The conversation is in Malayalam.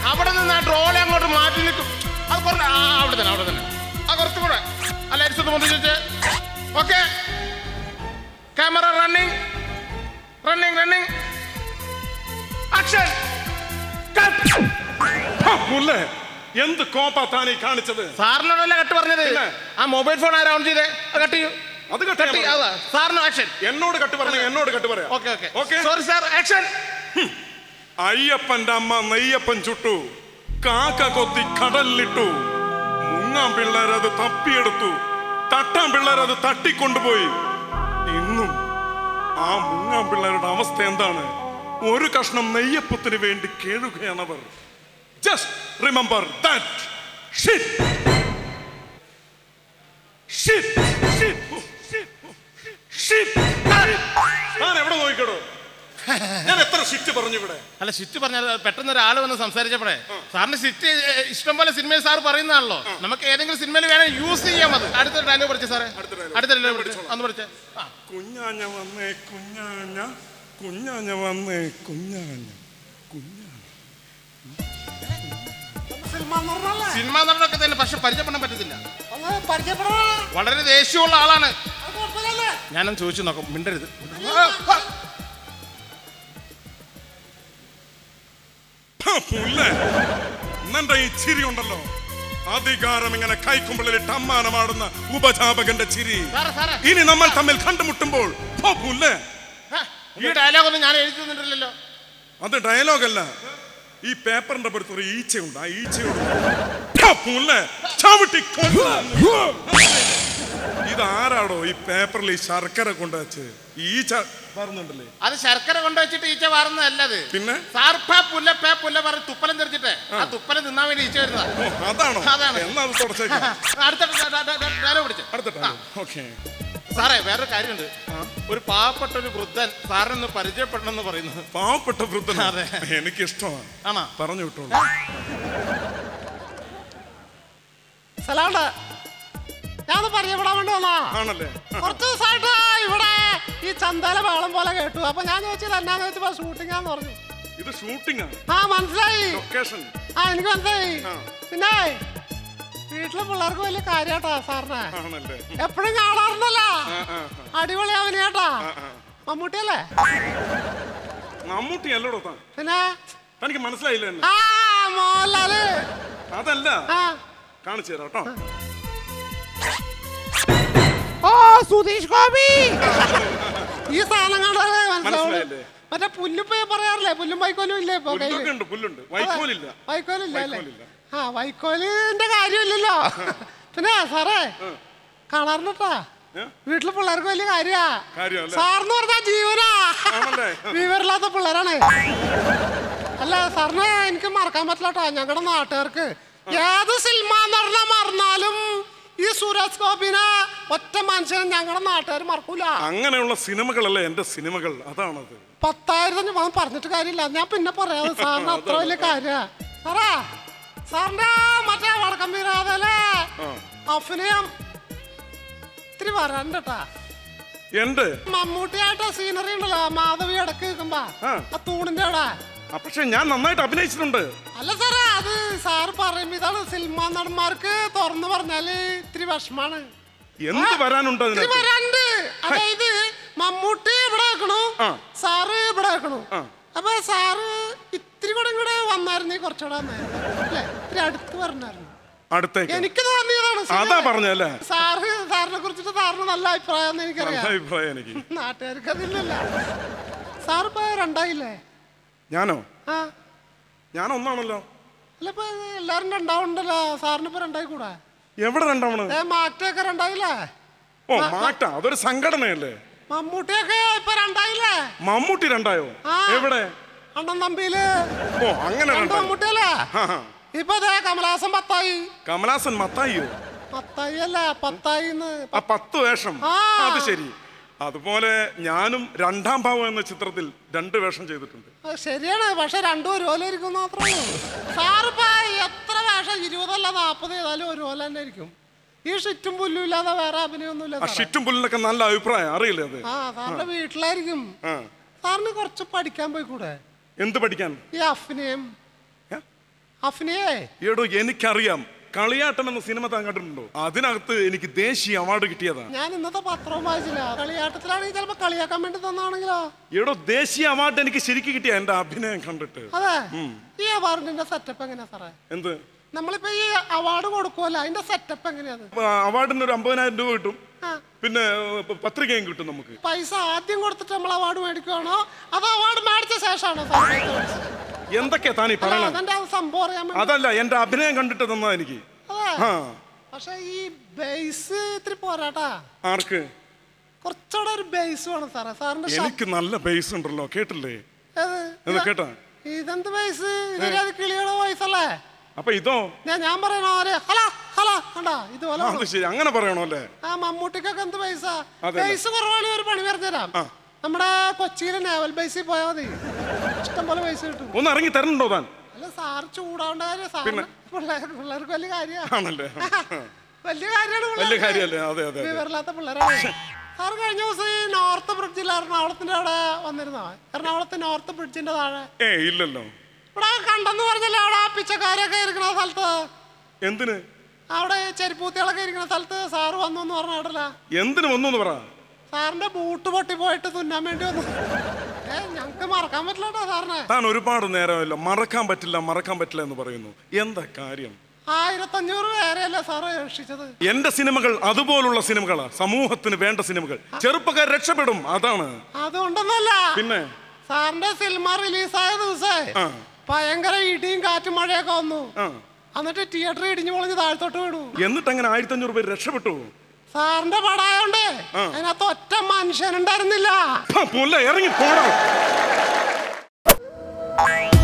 അവിടെ നിന്ന് ആ ട്രോളി അങ്ങോട്ട് മാറ്റി നിൽക്കും അത് കുറച്ച് ആ അവിടെ തന്നെ അവിടെ തന്നെ ആ കുറച്ചും കൂടെ ആ ലൈറ്റ്സ് ഒന്ന് പൊന്തി വെച്ച് okay camera running running running action മുല്ലേ എന്ത് കോപ്പാ താനീ കാണിച്ചത് സാറിനോടല്ല കട്ട് പറഞ്ഞത് പിന്നെ? ആ മൊബൈൽ ഫോൺ ആരാ ഓൺ ചെയ്തേ അത് കട്ട് ചെയ്യൂ അത് കട്ട് കട്ട് ചെയ്യാൻ അതാ സാറിന് ആക്ഷൻ എന്നോട് കട്ട് പറഞ്ഞ എന്നോട് കട്ട് പറയാം okay okay okay sorry sir action അയ്യപ്പന്റെ അമ്മ നെയ്യപ്പൻ ചുട്ടു കാക്ക കൊത്തി കടലിലിട്ടു മുങ്ങാൻ പിള്ളേരത് തപ്പിയെടുത്തു തട്ടാൻ പിള്ളേരത് തട്ടിക്കൊണ്ടുപോയി ഇന്നും ആ മുങ്ങാൻ പിള്ളേരുടെ അവസ്ഥ എന്താണ് ഒരു കഷ്ണം നെയ്യപ്പത്തിന് വേണ്ടി കേഴുകയാണവർ just remember that shit shit shit ഞാൻ എവിടെ നോക്കിക്കടോ ഞാൻ എത്ര ഷിറ്റ് പറഞ്ഞു ഇവിടെ അല്ല സിറ്റ് പറഞ്ഞാൽ പെട്ടെന്ന് ഒരാൾ വന്ന് സംസാരിച്ചപ്പോഴേ സാറിന് സിറ്റ് ഇഷ്ടം പോലെ സിനിമയിൽ സാർ പറയുന്നതാണല്ലോ നമുക്ക് ഏതെങ്കിലും സിനിമയിൽ വേണേൽ യൂസ് ചെയ്യാം അത് അടുത്ത ഡയലോഗ് പഠിച്ചു സാറേ അടുത്ത dialogue. അടുത്ത ഡയലോഗ് പഠിച്ചു അന്ന് പഠിച്ചേ ആ കുഞ്ഞാഞ്ഞ വന്നേ കുഞ്ഞാഞ്ഞ കുഞ്ഞാഞ്ഞ വന്നേ കുഞ്ഞാഞ്ഞ കുഞ്ഞാഞ്ഞ സിനിമ നടനൊക്കെ തന്നെ പക്ഷെ പരിചയപ്പെടാൻ പറ്റത്തില്ല ഒന്ന് പരിചയപ്പെടാ വളരെ ദേഷ്യമുള്ള ആളാണ് അത് കുഴപ്പമില്ലല്ലേ ഞാനൊന്ന് ചോദിച്ചു നോക്കാം മിണ്ടരുത് പുല്ലേ നിന്റെ ഈ ചിരി ഉണ്ടല്ലോ അധികാരം ഇങ്ങനെ കൈക്കുമ്പിളിലിട്ട് അമ്മാനമാടുന്ന ഉപജാപകന്റെ ചിരി സാറേ സാറേ ഇനി നമ്മൾ തമ്മിൽ കണ്ടുമുട്ടുമ്പോൾ ഹോ, പുല്ലേ ഹ, ഈ ഡയലോഗ് ഒന്നും ഞാൻ എഴുതി തന്നിട്ടില്ലല്ലോ അത് ഡയലോഗല്ല ഈ പേപ്പറിന്റെ പുറത്ത് ഒരു ഈച്ചയുണ്ട് ആ ഈച്ചയോട് ഹോ, പുല്ലേ ചവിട്ടി കൊല്ലാം. ഇതാരാടോ ഈ പേപ്പറിൽ ഈ ശർക്കര കൊണ്ടുവച്ച് ഈച്ച പറഞ്ഞുണ്ടല്ലേ അത് ശർക്കര കൊണ്ടുവച്ചിട്ട് ഈച്ച വാറുന്നതല്ല അത് പിന്നെ സാർ പേ പുല്ല പേ പുല്ല പറഞ്ഞ് തുപ്പലം തെറിച്ചിട്ട് ആ തുപ്പലം തിന്നാൻ വേണ്ടി ഈച്ച വരുന്നതാ ഓ, അതാണോ അതാണ്. എന്നാ അത് തുടച്ചേക്കാം അടുത്ത ഡയലോഗ് പിടിച്ചു അടുത്ത ഓക്കെ സാറേ വേറൊരു കാര്യമുണ്ട് ഒരു പാവപ്പെട്ട ഒരു വൃദ്ധൻ സാറിനൊന്ന് പരിചയപ്പെടണമെന്ന് പറയുന്നു പാവപ്പെട്ട വൃദ്ധൻ അതെ. എനിക്ക് ഇഷ്ടമാണ് ആണോ പറഞ്ഞു വിട്ടോളൂ സലാണ്ട് ഞാനൊന്ന് പരിചയപ്പെടാൻ വേണ്ടി വന്നാ ആണല്ലേ കുറച്ച് ദിവസമായിട്ട് ഇവിടെ ഈ ചന്തല വേളം പോലെ കേട്ടു അപ്പൊ ഞാൻ ചോദിച്ചത് എന്നാന്ന് വെച്ചപ്പോ ഷൂട്ടിംഗ് ആന്ന് പറഞ്ഞു ഇത് ഷൂട്ടിംഗ് ആണ് ആ മനസ്സിലായി ലൊക്കേഷൻ ആ എനിക്ക് മനസ്സിലായി ആ. പിന്നെ വീട്ടിലെ പിള്ളേർക്ക് വലിയ കാര്യാട്ടാ സാറിനെ ആണല്ലേ എപ്പോഴും കാണാറുണ്ടല്ലോ ആ, ആ, അടിപൊളി അവനെയാട്ടാ ആ, ആ. മമ്മൂട്ടിയല്ലേ മമ്മൂട്ടി അല്ലടോ താൻ പിന്നെ തനിക്ക് മനസ്സിലായില്ല എന്നെ ആ മോഹൻലാല് അതല്ല ആ കാണിച്ചു തരാം കേട്ടോ ഓ സുധീഷ് ഗോപി ഈ സാധനം കണ്ടാലേ മനസ്സിലാവുള്ളൂ മനസ്സിലായില്ലേ? മറ്റേ പുല്ലുപ്പേ പറയാറില്ലേ പുല്ലും വൈക്കോലും ഇല്ലേ ഇപ്പൊ പുല്ലൊക്കെ കയ്യില്? ഉണ്ട് പുല്ലുണ്ട് വൈക്കോലില്ല വൈക്കോലില്ല അല്ലേ വൈക്കോലില്ല. ആ വൈക്കോലിന്റെ കാര്യമില്ലല്ലോ പിന്നെ സാറേ കാണാറുണ്ടാ ഏ? വീട്ടിലെ പിള്ളേർക്ക് വലിയ കാര്യാ കാര്യമല്ലേ? സാറിന് പറഞ്ഞാ ജീവനാ ആണല്ലേ? വിവരമില്ലാത്ത പിള്ളേരാണ് അല്ല സാറിനെ എനിക്ക് മറക്കാൻ പറ്റില്ല കേട്ടോ ഞങ്ങളുടെ നാട്ടുകാർക്ക് ഏത് സിനിമ നടന്ന മറന്നാലും ഈ സുരേഷ് ഗോപിനെ ഒറ്റ മനുഷ്യനെ ഞങ്ങളുടെ നാട്ടുകാർ മറക്കൂല അങ്ങനെയുള്ള സിനിമകളല്ലേ എന്റെ സിനിമകൾ അതാണത് പത്തായിരത്തി ഞാൻ പറഞ്ഞിട്ട് കാര്യമില്ല ഞാൻ പിന്നെ പറയാം സാറിന് അത്ര വലിയ കാര്യ സാറാ സാറിന്റെ മറ്റേ വടക്കം വീരാതല്ലേ ആ. അഭിനയം ഇത്തിരി വരണ്ട കേട്ടാ എന്റെ മമ്മൂട്ടിയായിട്ട് സീനറി ഉണ്ടല്ലോ മാധവി ഇടക്ക് നിൽക്കുമ്പോ ആ. ആ തൂണിന്റെ അവിടെ ആ, പക്ഷെ ഞാൻ നന്നായിട്ട് അഭിനയിച്ചിട്ടുണ്ട് അല്ല സാറേ അത് സാറ് പറയുമ്പോ ഇതാണ് സിനിമാ നടന്മാർക്ക് തുറന്നു പറഞ്ഞാല് ഇത്തിരി വിഷമാണ് എന്ത് വരാനുണ്ട് ഇത്തിരി അതിനകത്ത് വരാണ്ട് അതായത് മമ്മൂട്ടി ഇവിടെ വെക്കണു ആ. സാറ് ഇവിടെ വെക്കണു ആ. അപ്പൊ സാറ് ഇത്തിരി കൂടെ ഇങ്ങോട്ട് വന്നായിരുന്നേ കുറച്ചുകൂടെ വന്നായിരുന്നു അല്ലേ ഇത്തിരി അടുത്ത് പറഞ്ഞായിരുന്നു അടുത്തേക്ക് എനിക്ക് തോന്നിയതാണ് അതാ ശരിയല്ലേ? പറഞ്ഞല്ലേ സാറ് സാറിനെ കുറിച്ചിട്ട് സാറിന് നല്ല അഭിപ്രായം നല്ല എനിക്കറിയാം അഭിപ്രായം എനിക്ക് നാട്ടുകാർക്ക് അതില്ലല്ല സാറിപ്പോ രണ്ടായില്ലേ ഞാനോ ആ ഞാൻ ഒന്നാണല്ലോ അല്ല ഇപ്പൊ എല്ലാരും രണ്ടാവുണ്ടല്ലോ സാറിന് ഇപ്പൊ രണ്ടായി കൂടാ എവിടെ രണ്ടാമണ് ഏ മാറ്റൊക്കെ രണ്ടായില്ലേ ഓ മാറ്റ അതൊരു സംഘടനയല്ലേ മമ്മൂട്ടിയൊക്കെ ഇപ്പൊ രണ്ടായില്ലേ മമ്മൂട്ടി രണ്ടായോ ആ. എവിടെ അണ്ണൻ തമ്പിയില് ഓ അങ്ങനെ രണ്ട് രണ്ടായോ മമ്മൂട്ടിയല്ലേ ആ, ആ. ഇപ്പൊ ദേ കമലാസം പത്തായി കമലാസൻ മത്തായിയോ പത്തായി അല്ല പത്തായി ആ പത്ത് വേഷം ആ. അത് ശരി അതുപോലെ ഞാനും രണ്ടാം ഭാവം എന്ന ചിത്രത്തിൽ രണ്ട് വേഷം ചെയ്തിട്ടുണ്ട് ശരിയാണ് പക്ഷെ രണ്ടും ഒരുപോലെ ഇരിക്കും മാത്രമേ ഉള്ളൂ സാറിപ്പോ എത്ര വേഷം ഇരുപതല്ല നാപ്പത് ചെയ്താലും ഒരുപോലെ തന്നെ ഇരിക്കും ഈ ഷിറ്റും പുല്ലും ഇല്ലാതെ വേറെ അഭിനയൊന്നുമില്ല ആ സാറേ. ഷിറ്റും പുല്ലിനൊക്കെ നല്ല അഭിപ്രായം അറിയില്ലേ അത് ആ സാറിന്റെ വീട്ടിലായിരിക്കും ആ സാറിന് കുറച്ച് പഠിക്കാൻ പോയി കൂടെ എന്ത് പഠിക്കാൻ ഈ അഭിനയം ഏ? അഫ്നിയേ എടോ എനിക്കറിയാം കളിയാട്ടം എന്ന സിനിമ താൻ കണ്ടിട്ടുണ്ടോ അതിനകത്ത് എനിക്ക് ദേശീയ അവാർഡ് കിട്ടിയതാ ഞാൻ ഇന്നത്തെ പത്രവും വായിച്ചില്ല കളിയാട്ടത്തിലാണെങ്കിൽ ചിലപ്പോ കളിയാക്കാൻ വേണ്ടി തന്നാണെങ്കിലോ എടോ ദേശീയ അവാർഡ് എനിക്ക് ശരിക്കും കിട്ടിയ എന്റെ അഭിനയം കണ്ടിട്ട് അതെ ഈ അവാർഡിന്റെ സെറ്റപ്പ് എങ്ങനെയാ സാറേ എന്ത് നമ്മളിപ്പോ ഈ അവാർഡ് കൊടുക്കുമല്ലോ അതിന്റെ സെറ്റപ്പ് എങ്ങനെയാണ് ആ, അവാർഡിന് ഒരു അമ്പതിനായിരം രൂപ കിട്ടും ആ. പിന്നെ ഏ, പത്രികയും കിട്ടും നമുക്ക് പൈസ ആദ്യം കൊടുത്തിട്ട് നമ്മൾ അവാർഡ് മേടിക്കുവാണോ അതോ അവാർഡ് മേടിച്ച ശേഷമാണോ സാർ എന്തൊക്കെയാ താനീ അല്ല പറയണത് അതെന്റെ ആ സംഭവം അറിയാൻ വേണ്ടി അതല്ല എന്റെ അഭിനയം കണ്ടിട്ട് തന്നാ എനിക്ക് അതെ ആ പക്ഷെ ഈ ബേസ് ഇത്തിരി പോരാട്ടാ ആർക്ക് കുറച്ചുകൂടെ ഒരു ബേസ് വേണം സാറേ സാറിന്റെ ശബ്ദം എനിക്ക് നല്ല ബേസ് ഉണ്ടല്ലോ കേട്ടില്ലേ ഏത്? എന്ന് കേട്ടാ ഇതെന്ത് ബേസ് ഇതിന്റെ അത് കിളിയുടെ വോയിസ് അല്ലേ അപ്പൊ ഇതോ ഞാൻ ഞാൻ പറയണ പോലെ ഹലോ ഹലോ കണ്ടാ ഇതുപോലെ ആ, അത് ശരി അങ്ങനെ പറയണോ അല്ലേ ആ മമ്മൂട്ടിക്കൊക്കെ എന്ത് പൈസ അതെ. ബേസ് കുറവാണ് ഒരു പണി പറഞ്ഞുതരാം ആ. നമ്മുടെ കൊച്ചിയിലെ നേവൽ ബേസിൽ പോയാൽ മതി ഇഷ്ടം പോലെ പൈസ കിട്ടും ഒന്ന് ഇറങ്ങി തരണുണ്ടോ താൻ അല്ല സാറ് ചൂടാവേണ്ട കാര്യം സാറിന് പിള്ളേർ പിള്ളേർക്ക് വലിയ കാര്യമാണ് ആണല്ലേ വലിയ കാര്യമാണ് വലിയ കാര്യല്ലേ അതെ അതെ അതെ വിവരമില്ലാത്ത പിള്ളേരാണ് സാറ് കഴിഞ്ഞ ദിവസം ഈ നോർത്ത് ബ്രിഡ്ജിൽ എറണാകുളത്തിന്റെ അവിടെ വന്നിരുന്നോ എറണാകുളത്ത് നോർത്ത് ബ്രിഡ്ജിന്റെ താഴെ ഏ ഇല്ലല്ലോ ഇവിടെ കണ്ടെന്ന് പറഞ്ഞല്ലേ അവിടെ ആ പിച്ചക്കാരൊക്കെ ഇരിക്കുന്ന സ്ഥലത്ത് എന്തിന് അവിടെ ചെരുപ്പൂത്തികളൊക്കെ ഇരിക്കുന്ന സ്ഥലത്ത് സാറ് വന്നു എന്ന് പറഞ്ഞ കേട്ടല്ല എന്തിന് വന്നു എന്ന് പറ സാറിന്റെ ബൂട്ട് പൊട്ടി പോയിട്ട് തുന്നാൻ വേണ്ടി വന്നു ഏ ഞങ്ങക്ക് മറക്കാൻ പറ്റില്ല കേട്ടോ സാറിനെ താൻ ഒരുപാട് നേരമല്ല മറക്കാൻ പറ്റില്ല മറക്കാൻ പറ്റില്ല എന്ന് പറയുന്നു എന്താ കാര്യം ആയിരത്തഞ്ഞൂറ് പേരെയല്ലേ സാറ് രക്ഷിച്ചത് എന്റെ സിനിമകൾ അതുപോലുള്ള സിനിമകളാ സമൂഹത്തിന് വേണ്ട സിനിമകൾ ചെറുപ്പക്കാർ രക്ഷപ്പെടും അതാണ് അതുകൊണ്ടൊന്നല്ല പിന്നെ സാറിന്റെ സിനിമ റിലീസായ ദിവസേ ആ. ഭയങ്കര ഇടിയും കാറ്റും മഴയൊക്കെ വന്നു ആ എന്നിട്ട് തിയേറ്റർ ഇടിഞ്ഞു പൊളിഞ്ഞ് താഴ്ത്തോട്ട് വീണു എന്നിട്ട് അങ്ങനെ ആയിരത്തി അഞ്ഞൂറ് പേര് രക്ഷപ്പെട്ടു സാറിന്റെ പടായോണ്ട് ആ. അതിനകത്ത് ഒറ്റ മനുഷ്യനുണ്ടായിരുന്നില്ല ഹാ, പുല്ല ഇറങ്ങി പോണം